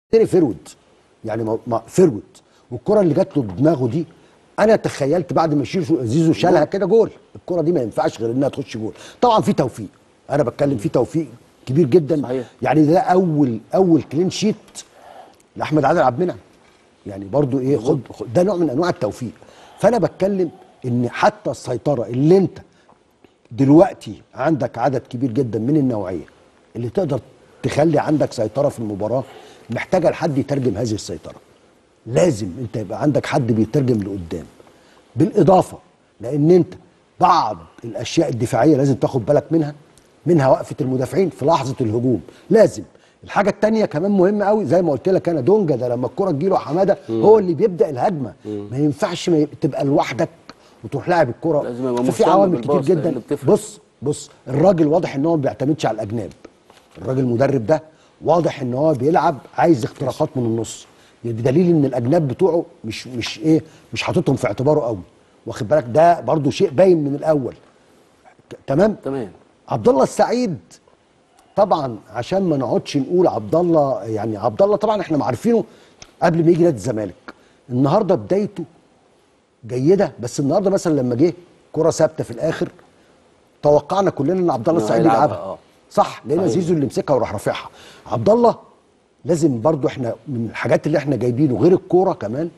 تاني فرود يعني ما ما فرود والكره اللي جات له بدماغه دي انا تخيلت بعد ما شيرو زيزو شالها كده جول الكره دي ما ينفعش غير انها تخش جول طبعا في توفيق انا بتكلم في توفيق كبير جدا صحيح. يعني ده اول اول كلين شيت لاحمد عادل عبد المنعم يعني برضو ايه خد خد- ده نوع من انواع التوفيق فانا بتكلم ان حتى السيطره اللي انت دلوقتي عندك عدد كبير جدا من النوعيه اللي تقدر تخلي عندك سيطره في المباراه محتاجه لحد يترجم هذه السيطره لازم انت يبقى عندك حد بيترجم لقدام بالاضافه لان انت بعض الاشياء الدفاعيه لازم تاخد بالك منها منها وقفه المدافعين في لحظه الهجوم لازم الحاجه الثانيه كمان مهمه قوي زي ما قلت لك انا دونجا ده لما الكره تجيله حماده هو اللي بيبدا الهجمه ما ينفعش ما يبقى تبقى لوحدك وتروح لاعب الكره لازم يبقى ففي مهتم عوامل كتير بالباص جدا اللي بتفرق. بص بص الراجل واضح ان هو ما بيعتمدش على الاجناب الراجل المدرب ده واضح ان هو بيلعب عايز اختراقات من النص بدليل ان الاجناب بتوعه مش مش ايه مش حاططهم في اعتباره قوي واخد بالك ده برضو شيء باين من الاول ت- تمام تمام عبد الله السعيد طبعا عشان ما نقعدش نقول عبد الله يعني عبد الله طبعا احنا عارفينه قبل ما يجي نادي الزمالك النهارده بدايته جيده بس النهارده مثلا لما جه كره ثابته في الاخر توقعنا كلنا ان عبد الله إنه السعيد هيلعبها، يلعبها آه. صح لان صحيح. زيزو اللي مسكها وراح رافعها عبد الله لازم برضو احنا من الحاجات اللي احنا جايبينه غير الكوره كمان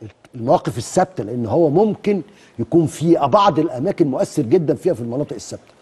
المواقف الثابته لان هو ممكن يكون في بعض الاماكن مؤثر جدا فيها في المناطق الثابته